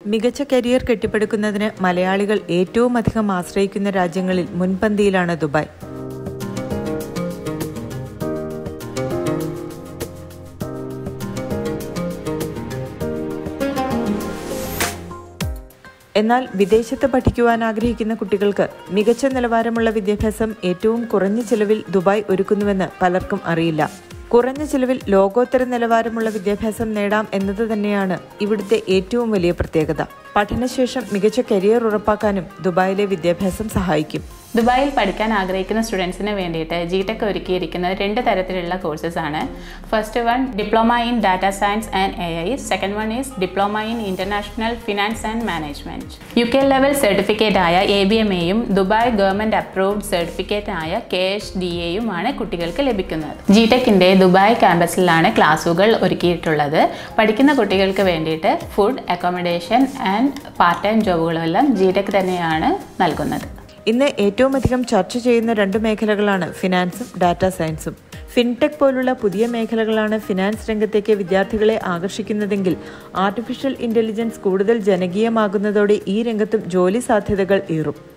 മികച്ച കരിയർ കെട്ടിപ്പടുക്കുന്നതിന് മലയാളികൾ ഏറ്റവും അധികം ആശ്രയിക്കുന്ന രാജ്യങ്ങളിൽ മുൻപന്തിയിലാണ് ദുബായ് എന്നാൽ വിദേശത്ത് പഠിക്കുവാൻ ആഗ്രഹിക്കുന്ന കുട്ടികൾക്ക് മികച്ച നിലവാരമുള്ള വിദ്യാഭ്യാസം ഏറ്റവും കുറഞ്ഞ ചിലവിൽ ദുബായ് ഒരുക്കുന്നുവെന്ന് പലർക്കും അറിയില്ല കുറഞ്ഞ ചിലവിൽ ലോകോത്തര നിലവാരമുള്ള വിദ്യാഭ്യാസം നേടാം എന്നത് തന്നെയാണ് ഇവിടുത്തെ ഏറ്റവും വലിയ പ്രത്യേകത പഠനശേഷം മികച്ച കരിയർ ഉറപ്പാക്കാനും ദുബായിലെ വിദ്യാഭ്യാസം സഹായിക്കും ദുബായിൽ പഠിക്കാൻ ആഗ്രഹിക്കുന്ന സ്റ്റുഡൻസിന് വേണ്ടിയിട്ട് ജി ടെക് ഒരുക്കിയിരിക്കുന്നത് രണ്ട് തരത്തിലുള്ള കോഴ്സസ് ആണ് first one diploma in data science and A I second one is diploma in international finance and management U K level certificate ആയ എ ബി എം എയും ദുബായ് ഗവൺമെന്റ് അപ്രൂവ്ഡ് സർട്ടിഫിക്കറ്റ് ആയ K H D എയുമാണ് കുട്ടികൾക്ക് ലഭിക്കുന്നത് G ടെക്കിന്റെ Dubai ക്യാമ്പസിലാണ് ക്ലാസുകൾ ഒരുക്കിയിട്ടുള്ളത് പഠിക്കുന്ന കുട്ടികൾക്ക് വേണ്ടിയിട്ട് food accommodation and part time ജോബുകളെല്ലാം ജി ടെക് തന്നെയാണ് നൽകുന്നത് ഇന്ന് ഏറ്റവും അധികം ചർച്ച ചെയ്യുന്ന രണ്ട് മേഖലകളാണ് ഫിനാൻസും ഡാറ്റ സയൻസും ഫിൻടെക് പോലുള്ള പുതിയ മേഖലകളാണ് ഫിനാൻസ് രംഗത്തേക്ക് വിദ്യാർത്ഥികളെ ആകർഷിക്കുന്നതെങ്കിൽ ആർട്ടിഫിഷ്യൽ ഇന്റലിജൻസ് കൂടുതൽ ജനകീയമാകുന്നതോടെ ഈ രംഗത്തും ജോലി സാധ്യതകൾ ഏറും